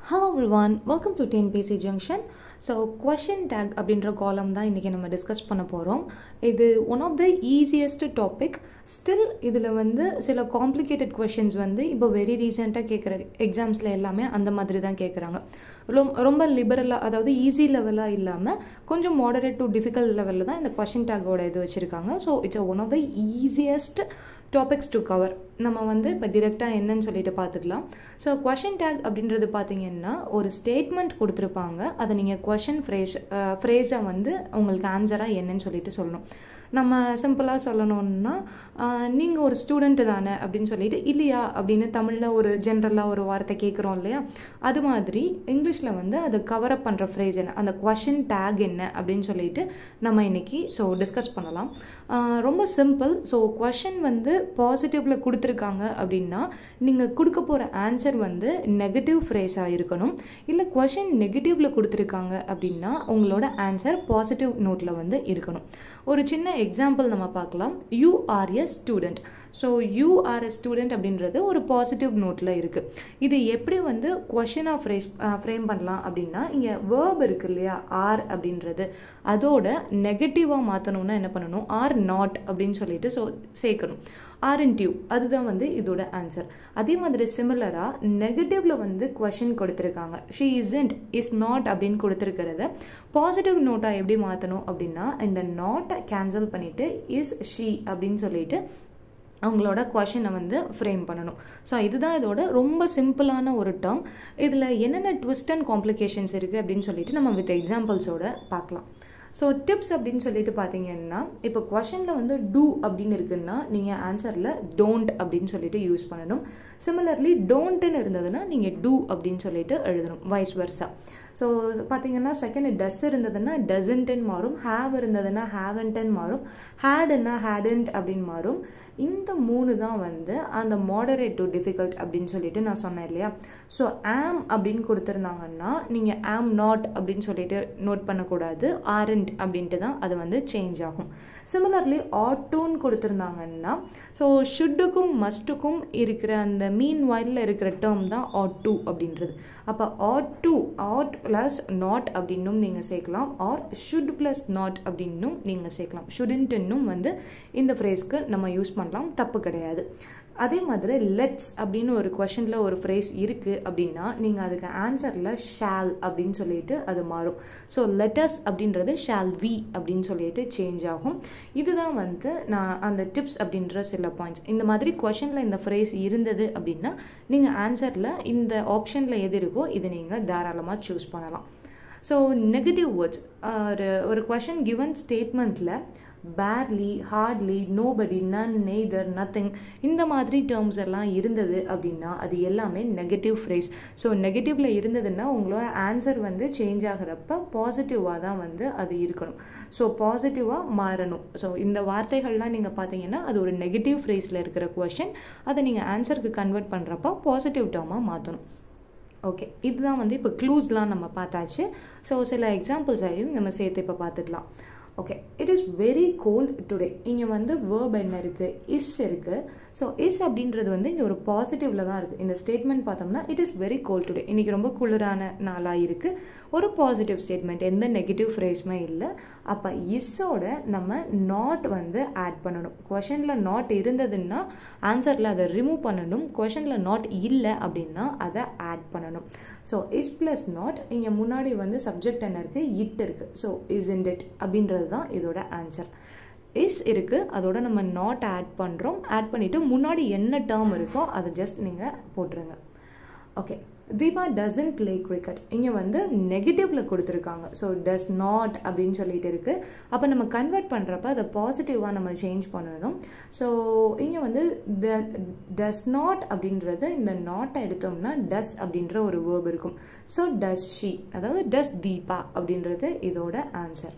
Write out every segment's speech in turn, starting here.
hello everyone welcome to TNPSC junction so question tag அப்படின்ற காலம் தான் இன்றைக்கி நம்ம டிஸ்கஸ் பண்ண போகிறோம் இது one of the easiest topic still இதில் வந்து சில காம்ப்ளிகேட்டட் கொஷின்ஸ் வந்து இப்போ வெரி ரீசெண்டாக கேட்குற எக்ஸாம்ஸில் எல்லாமே அந்த மாதிரி தான் கேட்குறாங்க ரொம் ரொம்ப லிபரலாக அதாவது ஈஸி லெவலாக இல்லாமல் கொஞ்சம் மாடரேட் டு டிஃபிகல்ட் லெவலில் தான் இந்த கொஷின் டேக்கோட இது வச்சுருக்காங்க so it's one of the easiest topics to cover நம்ம வந்து இப்போ டிரெக்டாக என்னன்னு சொல்லிட்டு பார்த்துக்கலாம் ஸோ கொஷின் டேக் அப்படின்றது பார்த்தீங்கன்னா ஒரு ஸ்டேட்மெண்ட் கொடுத்துருப்பாங்க அதை நீங்கள் கொஷின் ஃப்ரேஸ் ஃப்ரேஸை வந்து உங்களுக்கு ஆன்சராக என்னன்னு சொல்லிட்டு சொல்லணும் நம்ம சிம்பிளாக சொல்லணும்னா நீங்கள் ஒரு ஸ்டூடெண்ட்டு தானே அப்படின்னு சொல்லிட்டு இல்லையா அப்படின்னு தமிழில் ஒரு ஜென்ரலாக ஒரு வார்த்தை கேட்குறோம் இல்லையா அது மாதிரி இங்கிலீஷில் வந்து அதை கவர் அப் பண்ணுற ஃப்ரேஸ் என்ன அந்த கொஷின் டேக் என்ன அப்படின்னு சொல்லிட்டு நம்ம இன்னைக்கு ஸோ டிஸ்கஸ் பண்ணலாம் ரொம்ப சிம்பிள் ஸோ கொஷின் வந்து பாசிட்டிவில் கொடுத்துருக்காங்க அப்படின்னா நீங்கள் கொடுக்க போகிற ஆன்சர் வந்து நெகட்டிவ் ஃப்ரேஸாக இருக்கணும் இல்லை கொஷின் நெகட்டிவில் கொடுத்துருக்காங்க அப்படின்னா உங்களோட ஆன்சர் பாசிட்டிவ் நோட்டில் வந்து இருக்கணும் ஒரு சின்ன எக்ஸாம்பிள் நம்ம பார்க்கலாம் you are a student so you are a student அப்படின்றது ஒரு பாசிட்டிவ் நோட்டில் இருக்குது இது எப்படி வந்து கொஷினாக ஃப்ரேஸ் ஃப்ரேம் பண்ணலாம் அப்படின்னா இங்கே வேர்ப் இருக்குது இல்லையா ஆர் அப்படின்றது அதோட நெகட்டிவாக மாற்றணும்னா என்ன பண்ணணும் ஆர் நாட் அப்படின்னு சொல்லிட்டு ஸோ சேர்க்கணும் ஆர் இன் டியூ அதுதான் வந்து இதோட ஆன்சர் அதே மாதிரி சிமிலராக நெகட்டிவில் வந்து கொஷின் கொடுத்துருக்காங்க ஷீ இஸ்இன்ட் இஸ் நாட் அப்படின்னு கொடுத்துருக்கிறத பாசிட்டிவ் நோட்டாக எப்படி மாற்றணும் அப்படின்னா இந்த நாட்டை கேன்சல் பண்ணிவிட்டு இஸ் ஷீ அப்படின்னு சொல்லிட்டு அவங்களோட கொஷினை வந்து ஃப்ரேம் பண்ணணும் ஸோ இதுதான் இதோட ரொம்ப சிம்பிளான ஒரு டேர்ம் இதில் என்னென்ன ட்விஸ்ட் அண்ட் காம்ப்ளிகேஷன்ஸ் இருக்குது அப்படின்னு சொல்லிட்டு நம்ம வித் எக்ஸாம்பிள்ஸோட பார்க்கலாம் ஸோ டிப்ஸ் அப்படின்னு சொல்லிட்டு பார்த்தீங்கன்னா இப்போ கொஷனில் வந்து டூ அப்படின்னு இருக்குன்னா நீங்கள் ஆன்சரில் டோன்ட் அப்படின்னு சொல்லிட்டு யூஸ் பண்ணணும் சிமிலர்லி டோன்ட்டுன்னு இருந்ததுன்னா நீங்கள் டூ அப்படின்னு சொல்லிட்டு எழுதணும் வைஸ் வர்ஸா ஸோ பார்த்தீங்கன்னா செகண்ட் டஸ் இருந்ததுன்னா டசன்ட்டுன்னு மாறும் ஹேவ் இருந்ததுன்னா ஹேவன்ட்டுன்னு மாறும் ஹேடுன்னா ஹேடன்ட் அப்படின்னு மாறும் இந்த மூணு தான் வந்து அந்த மாடரேட் டு டிஃபிகல்ட் அப்படின்னு சொல்லிட்டு நான் சொன்னேன் இல்லையா ஸோ ஆம் அப்படின்னு கொடுத்துருந்தாங்கன்னா நீங்கள் ஆம் நாட் அப்படின்னு சொல்லிட்டு நோட் பண்ணக்கூடாது ஆரண்ட் அப்படின்ட்டு தான் அது வந்து சேஞ்ச் ஆகும் சிமிலர்லி ஆட்டோன்னு கொடுத்துருந்தாங்கன்னா ஸோ ஷுட்டுக்கும் மஸ்ட்டுக்கும் இருக்கிற அந்த மீன் வாயிலில் இருக்கிற டேர்ம் தான் ஆட் டூ அப்படின்றது அப்போ had to had plus not அப்படின்னும் நீங்கள் சேர்க்கலாம் ஆர் ஷுட் ப்ளஸ் நாட் அப்படின்னும் நீங்கள் சேர்க்கலாம் ஷுடன்ட்டுன்னும் வந்து இந்த ஃப்ரேஸ்க்கு நம்ம யூஸ் பண்ணலாம் தப்பு கிடையாது அதே மாதிரி லெட்ஸ் அப்படின்னு ஒரு கொஷனில் ஒரு ஃப்ரேஸ் இருக்குது அப்படின்னா நீங்கள் அதுக்கு ஆன்சரில் ஷால் அப்படின்னு சொல்லிட்டு அது மாறும் ஸோ லெட்டஸ் அப்படின்றது ஷால் வி அப்படின்னு சொல்லிட்டு சேஞ்ச் ஆகும் இதுதான் வந்து நான் அந்த டிப்ஸ் அப்படின்ற சில பாயிண்ட்ஸ் இந்த மாதிரி கொஷனில் இந்த ஃப்ரேஸ் இருந்தது அப்படின்னா நீங்கள் ஆன்சரில் இந்த ஆப்ஷனில் எது இருக்கோ இதை நீங்கள் தாராளமாக சூஸ் பண்ணலாம் ஸோ நெகட்டிவ் வேர்ட்ஸ் ஒரு ஒரு கொஷின் கிவன் ஸ்டேட்மெண்ட்டில் barely hardly nobody none neither nothing இந்த மாதிரி டேர்ம்ஸ் எல்லாம் இருந்தது அப்படின்னா அது எல்லாமே நெகட்டிவ் ஃப்ரேஸ் ஸோ நெகட்டிவில் இருந்ததுன்னா உங்களோட ஆன்சர் வந்து சேஞ்ச் ஆகிறப்ப பாசிட்டிவாக தான் வந்து அது இருக்கணும் ஸோ பாசிட்டிவாக மாறணும் ஸோ இந்த வார்த்தைகள்லாம் நீங்கள் பார்த்தீங்கன்னா அது ஒரு நெகட்டிவ் ஃப்ரேஸில் இருக்கிற கொஷின் அதை நீங்கள் ஆன்சருக்கு கன்வெர்ட் பண்ணுறப்ப பாசிட்டிவ் டேர்மாக மாற்றணும் ஓகே இதுதான் வந்து இப்போ க்ளூஸ்லாம் நம்ம பார்த்தாச்சு ஸோ சில எக்ஸாம்பிள்ஸ் ஆகியும் நம்ம சேர்த்து இப்போ பார்த்துக்கலாம் okay it is very cold today இங்கே வந்து வேர்ப் என்ன இருக்குது இஸ் இருக்குது ஸோ இஸ் அப்படின்றது வந்து இங்கே ஒரு பாசிட்டிவில் தான் இருக்குது இந்த ஸ்டேட்மெண்ட் பார்த்தோம்னா it is very cold today இன்றைக்கி ரொம்ப குளிரான நாளாக இருக்குது ஒரு பாசிட்டிவ் ஸ்டேட்மெண்ட் எந்த நெகட்டிவ் ஃப்ரேஸுமே இல்லை அப்போ இஸ்ஸோட நம்ம நாட் வந்து ஆட் பண்ணணும் கொஷனில் நாட் இருந்ததுன்னா ஆன்சரில் அதை ரிமூவ் பண்ணணும் கொஷனில் நாட் இல்லை அப்படின்னா அதை ஆட் பண்ணணும் ஸோ இஸ் ப்ளஸ் நாட் இங்கே முன்னாடி வந்து சப்ஜெக்ட் என்ன இருக்குது இட் இருக்குது ஸோ இஸ் இன் இட் அப்படின்றது தான் இதோட ஆன்சர் இஸ் இருக்குது அதோட நம்ம நாட் ஆட் பண்ணுறோம் ஆட் பண்ணிவிட்டு முன்னாடி என்ன டேர்ம் இருக்கோ அதை ஜஸ்ட் நீங்கள் போட்டுருங்க okay Deepa doesn't play cricket இங்கே வந்து நெகட்டிவில் கொடுத்துருக்காங்க ஸோ டஸ் நாட் அப்படின்னு சொல்லிட்டு இருக்குது அப்போ நம்ம கன்வெர்ட் பண்ணுறப்ப அதை பாசிட்டிவாக நம்ம சேஞ்ச் பண்ணணும் ஸோ இங்கே வந்து த டஸ் நாட் அப்படின்றது இந்த நாட்டை எடுத்தோம்னா டஸ் அப்படின்ற ஒரு வேர்ப் இருக்கும் ஸோ டஸ் ஷீ அதாவது டஸ் தீபா அப்படின்றது இதோட ஆன்சர்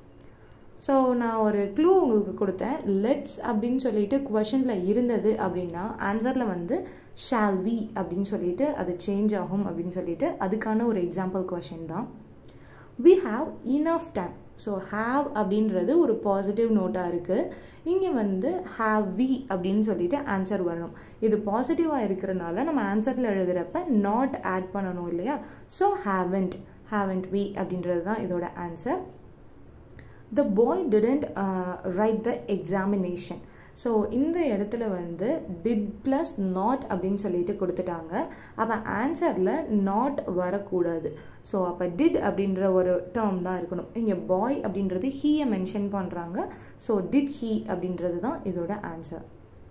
ஸோ நான் ஒரு க்ளூ உங்களுக்கு கொடுத்தேன் லெட்ஸ் அப்படின்னு சொல்லிட்டு கொஷனில் இருந்தது அப்படின்னா ஆன்சரில் வந்து ஷால் வி அப்படின்னு சொல்லிட்டு அது சேஞ்ச் ஆகும் அப்படின்னு சொல்லிட்டு அதுக்கான ஒரு எக்ஸாம்பிள் கொஷின் தான் we have enough time so have அப்படின்றது ஒரு பாசிட்டிவ் நோட்டாக இருக்குது இங்கே வந்து ஹாவ் வி அப்படின்னு சொல்லிட்டு ஆன்சர் வரணும் இது பாசிட்டிவாக இருக்கிறனால நம்ம ஆன்சரில் எழுதுகிறப்ப நாட் ஆட் பண்ணணும் இல்லையா ஸோ ஹாவன்ட் ஹாவன்ட் வி அப்படின்றது தான் இதோட answer the boy didn't write the examination so இந்த இடத்துல வந்து டிட் ப்ளஸ் நாட் அப்படின்னு சொல்லிட்டு கொடுத்துட்டாங்க அப்போ ஆன்சரில் நாட் வரக்கூடாது ஸோ அப்போ டிட் அப்படின்ற ஒரு டேர்ம் தான் இருக்கணும் இங்கே பாய் அப்படின்றது ஹீயை மென்ஷன் பண்ணுறாங்க ஸோ டிட் ஹீ அப்படின்றது தான் இதோட answer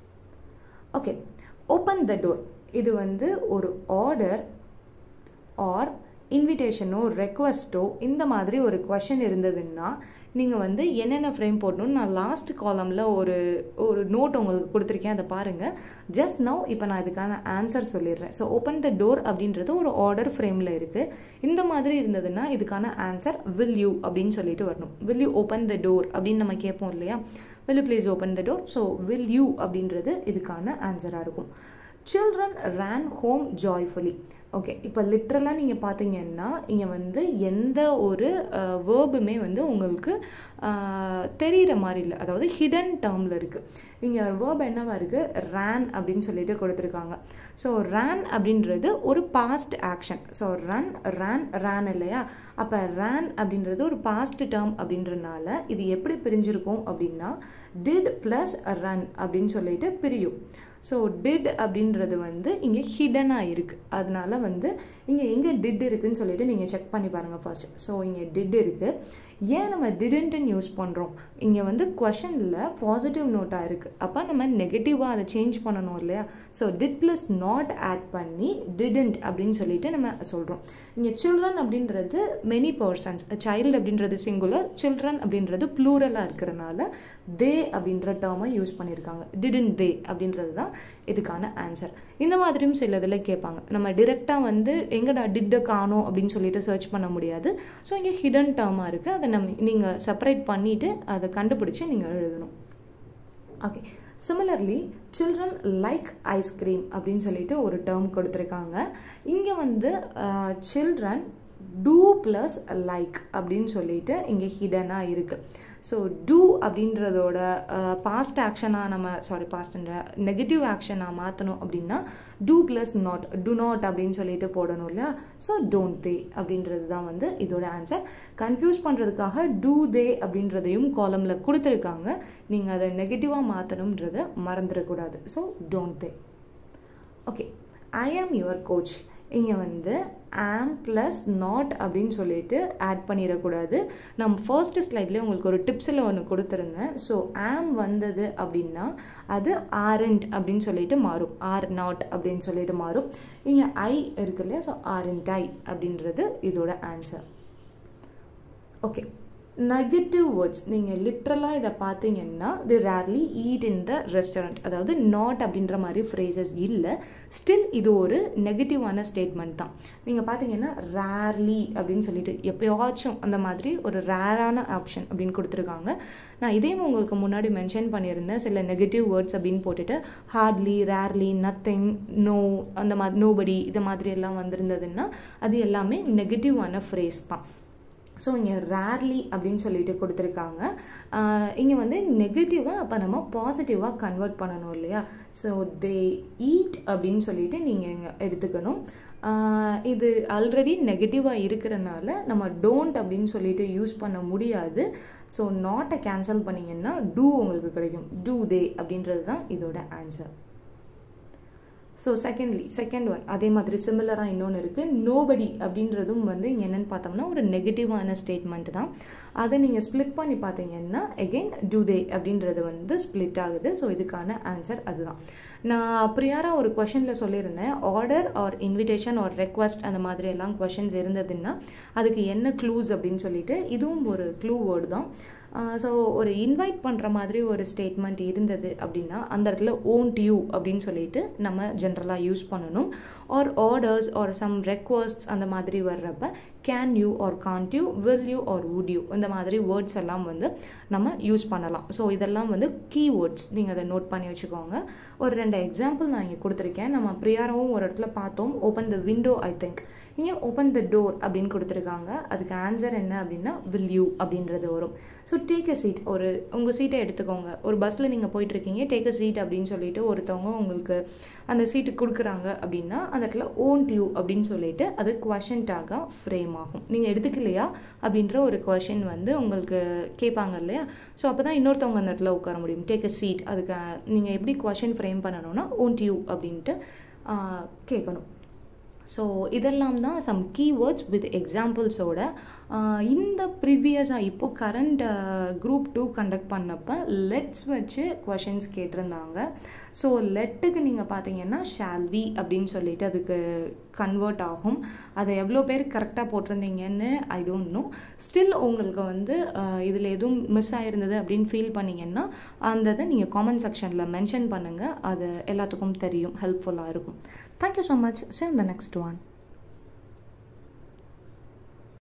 okay open the door இது வந்து ஒரு ஆர்டர் ஆர் இன்விடேஷனோ ரெக்வஸ்ட்டோ இந்த மாதிரி ஒரு கொஷின் இருந்ததுன்னா நீங்கள் வந்து என்னென்ன ஃப்ரேம் போடணும்னு நான் லாஸ்ட் காலமில் ஒரு ஒரு நோட் உங்களுக்கு கொடுத்துருக்கேன் அதை பாருங்கள் ஜஸ்ட் நவ் இப்போ நான் இதுக்கான ஆன்சர் சொல்லிடுறேன் ஸோ ஓப்பன் த டோர் அப்படின்றது ஒரு ஆர்டர் ஃப்ரேமில் இருக்குது இந்த மாதிரி இருந்ததுன்னா இதுக்கான ஆன்சர் வில் யூ அப்படின்னு சொல்லிட்டு வரணும் will you open the door அப்படின்னு நம்ம கேட்போம் இல்லையா will you please open the door so will you அப்படின்றது இதுக்கான ஆன்சராக இருக்கும் children ran home joyfully okay இப்போ லிட்ரலாக நீங்கள் பார்த்தீங்கன்னா இங்கே வந்து எந்த ஒரு வேர்புமே வந்து உங்களுக்கு தெரிகிற மாதிரி இல்லை அதாவது ஹிடன் டேர்மில் இருக்குது இங்கே வேர்ப் என்னவா இருக்குது ரேன் அப்படின்னு சொல்லிட்டு கொடுத்துருக்காங்க ஸோ ரேன் அப்படின்றது ஒரு past action so run ran ran இல்லையா அப்போ ரேன் அப்படின்றது ஒரு பாஸ்ட் டேர்ம் அப்படின்றனால இது எப்படி பிரிஞ்சிருக்கும் அப்படின்னா டிட் ப்ளஸ் ரன் அப்படின்னு சொல்லிட்டு பிரியும் ஸோ டிட் அப்படின்றது வந்து இங்கே ஹிடனாக இருக்குது அதனால வந்து இங்கே எங்கே டிட் இருக்குன்னு சொல்லிட்டு நீங்கள் செக் பண்ணி பாருங்கள் ஃபர்ஸ்ட் ஸோ இங்கே டிட் இருக்குது ஏன் நம்ம டிடன்ட்டுன்னு யூஸ் பண்ணுறோம் இங்கே வந்து கொஷனில் பாசிட்டிவ் நோட்டாக இருக்குது அப்போ நம்ம நெகட்டிவாக அதை சேஞ்ச் பண்ணணும் இல்லையா so did plus not add பண்ணி டிடன்ட் அப்படின்னு சொல்லிட்டு நம்ம சொல்கிறோம் இங்கே சில்ட்ரன் அப்படின்றது மெனி பர்சன்ஸ் சைல்டு அப்படின்றது சிங்குலர் சில்ட்ரன் அப்படின்றது ப்ளூரலாக இருக்கிறனால தே அப்படின்ற டேர்மை யூஸ் பண்ணியிருக்காங்க டிடன் தே அப்படின்றது தான் இதுக்கான ஆன்சர் இந்த மாதிரியும் சில இதில் கேட்பாங்க நம்ம டிரெக்டாக வந்து எங்கடா டிட்டை காணோம் அப்படின்னு சொல்லிட்டு சர்ச் பண்ண முடியாது ஸோ இங்கே ஹிடன் டேர்மாக இருக்குது அதை நம்ம நீங்கள் செப்பரேட் பண்ணிவிட்டு அதை கண்டுபிடிச்சி நீங்கள் எழுதணும் okay similarly children like ice cream அப்படின்னு சொல்லிட்டு ஒரு டேர்ம் கொடுத்துருக்காங்க இங்கே வந்து சில்ட்ரன் டூ ப்ளஸ் லைக் அப்படின்னு சொல்லிட்டு இங்கே ஹிடனாக இருக்குது ஸோ டூ அப்படின்றதோட பாஸ்ட் ஆக்ஷனாக நம்ம சாரி பாஸ்ட்ன்ற நெகட்டிவ் ஆக்ஷனாக மாற்றணும் அப்படின்னா do plus not do not அப்படின்னு சொல்லிட்டு போடணும் இல்லையா ஸோ டோன்ட் தே அப்படின்றது தான் வந்து இதோட ஆன்சர் கன்ஃபியூஸ் பண்ணுறதுக்காக டூ தே அப்படின்றதையும் காலமில் கொடுத்துருக்காங்க நீங்கள் அதை நெகட்டிவாக மாற்றணுன்றதை மறந்துடக்கூடாது so don't they okay I am your coach இங்கே வந்து ஆம் ப்ளஸ் நாட் அப்படின்னு சொல்லிட்டு ஆட் பண்ணிடக்கூடாது நம்ம ஃபர்ஸ்ட் ஸ்லைட்லேயே உங்களுக்கு ஒரு டிப்ஸில் ஒன்று கொடுத்துருந்தேன் ஸோ ஆம் வந்தது அப்படின்னா அது ஆரண்ட் அப்படின்னு சொல்லிட்டு மாறும் ஆர் நாட் அப்படின்னு சொல்லிட்டு மாறும் இங்கே ஐ இருக்கு இல்லையா ஸோ ஆரண்ட் ஐ அப்படின்றது இதோட ஆன்சர் ஓகே நெகட்டிவ் வேர்ட்ஸ் நீங்கள் லிட்ரலாக இதை பார்த்தீங்கன்னா they rarely eat in the restaurant அதாவது நாட் அப்படின்ற மாதிரி ஃப்ரேசஸ் இல்லை ஸ்டில் இது ஒரு நெகட்டிவான ஸ்டேட்மெண்ட் தான் நீங்கள் பார்த்தீங்கன்னா ரேர்லி அப்படின்னு சொல்லிட்டு எப்போயாச்சும் அந்த மாதிரி ஒரு ரேரான ஆப்ஷன் அப்படின்னு கொடுத்துருக்காங்க நான் இதையும் உங்களுக்கு முன்னாடி மென்ஷன் பண்ணியிருந்தேன் சில நெகட்டிவ் வேர்ட்ஸ் அப்படின்னு போட்டுட்டு ஹார்ட்லி ரேர்லி நத்திங் நோ அந்த மாதிரி நோபடி இது மாதிரி எல்லாம் வந்திருந்ததுன்னா அது எல்லாமே நெகட்டிவான ஃப்ரேஸ் தான் ஸோ இங்கே ரேர்லி அப்படின்னு சொல்லிட்டு கொடுத்துருக்காங்க இங்கே வந்து நெகட்டிவாக அப்போ நம்ம பாசிட்டிவாக கன்வெர்ட் பண்ணணும் இல்லையா ஸோ தே ஈட் அப்படின்னு சொல்லிட்டு நீங்கள் இங்கே எடுத்துக்கணும் இது ஆல்ரெடி நெகட்டிவாக இருக்கிறனால நம்ம டோன்ட் அப்படின்னு சொல்லிட்டு யூஸ் பண்ண முடியாது ஸோ நாட்டை கேன்சல் பண்ணிங்கன்னா டூ உங்களுக்கு கிடைக்கும் டூ தே அப்படின்றது தான் இதோட answer so secondly second one அதே மாதிரி சிமிலராக இன்னொன்று இருக்குது நோபடி அப்படின்றதும் வந்து இங்கே என்னென்னு பார்த்தோம்னா ஒரு நெகட்டிவான ஸ்டேட்மெண்ட் தான் அதை நீங்கள் ஸ்ப்ளிட் பண்ணி பார்த்தீங்கன்னா எகெயின் டூ தே அப்படின்றது வந்து ஸ்ப்ளிட் ஆகுது ஸோ இதுக்கான ஆன்சர் அதுதான் நான் ப்ரியாராக ஒரு கொஷனில் சொல்லியிருந்தேன் order or invitation or request அந்த மாதிரி எல்லாம் கொஷின்ஸ் இருந்ததுன்னா அதுக்கு என்ன க்ளூஸ் அப்படின்னு சொல்லிட்டு இதுவும் ஒரு க்ளூ வேர்டு தான் ஸோ ஒரு இன்வைட் பண்ணுற மாதிரி ஒரு ஸ்டேட்மெண்ட் இருந்தது அப்படின்னா அந்த இடத்துல ஓன்ட் யூ அப்படின்னு சொல்லிட்டு நம்ம ஜென்ரலாக யூஸ் பண்ணணும் or orders or some requests அந்த மாதிரி வர்றப்ப can you or can't you will you or would you இந்த மாதிரி வேர்ட்ஸ் எல்லாம் வந்து நம்ம யூஸ் பண்ணலாம் ஸோ இதெல்லாம் வந்து கீ வேர்ட்ஸ் நீங்கள் அதை நோட் பண்ணி வச்சுக்கோங்க ஒரு ரெண்டு எக்ஸாம்பிள் நான் இங்கே கொடுத்துருக்கேன் நம்ம ப்ரியாராவும் ஒரு இடத்துல பார்த்தோம் open the window I think இங்கே ஓப்பன் த டோர் அப்படின்னு கொடுத்துருக்காங்க அதுக்கு ஆன்சர் என்ன அப்படின்னா வில் யூ அப்படின்றது வரும் ஸோ டேக் அ சீட் ஒரு உங்கள் சீட்டை எடுத்துக்கோங்க ஒரு பஸ்ஸில் நீங்கள் போயிட்டுருக்கீங்க டேக் அ சீட் அப்படின்னு சொல்லிட்டு ஒருத்தவங்க உங்களுக்கு அந்த சீட்டு கொடுக்குறாங்க அப்படின்னா அந்த இடத்துல ஓன்ட் யூ அப்படின்னு சொல்லிட்டு அது கொஷன் டாகாக ஃப்ரேம் ஆகும் நீங்கள் எடுத்துக்கலையா அப்படின்ற ஒரு கொஷின் வந்து உங்களுக்கு கேட்பாங்க இல்லையா ஸோ அப்போ தான் இன்னொருத்தவங்க அந்த இடத்துல உட்கார முடியும் டேக் அ சீட் அதுக்கு நீங்கள் எப்படி கொஷின் ஃப்ரேம் பண்ணணும்னா ஓன்ட் யூ அப்படின்ட்டு கேட்கணும் ஸோ இதெல்லாம் தான் சம் கீவேர்ட்ஸ் வித் எக்ஸாம்பிள்ஸோட இந்த ப்ரீவியஸாக இப்போது கரண்ட் குரூப் டூ கண்டக்ட் பண்ணப்போ லெட்ஸ் வச்சு கொஷின்ஸ் கேட்டிருந்தாங்க ஸோ லெட்டுக்கு நீங்கள் பார்த்தீங்கன்னா ஷால்வி அப்படின்னு சொல்லிட்டு அதுக்கு கன்வெர்ட் ஆகும் அதை எவ்வளோ பேர் கரெக்டாக போட்டிருந்தீங்கன்னு ஐ டோன்ட் நோ ஸ்டில் உங்களுக்கு வந்து இதில் எதுவும் மிஸ் ஆயிருந்தது அப்படின்னு ஃபீல் பண்ணிங்கன்னா அந்த இதை நீங்கள் காமெண்ட் செக்ஷனில் மென்ஷன் பண்ணுங்கள் அது எல்லாத்துக்கும் தெரியும் ஹெல்ப்ஃபுல்லாக இருக்கும் thank you so much same the next one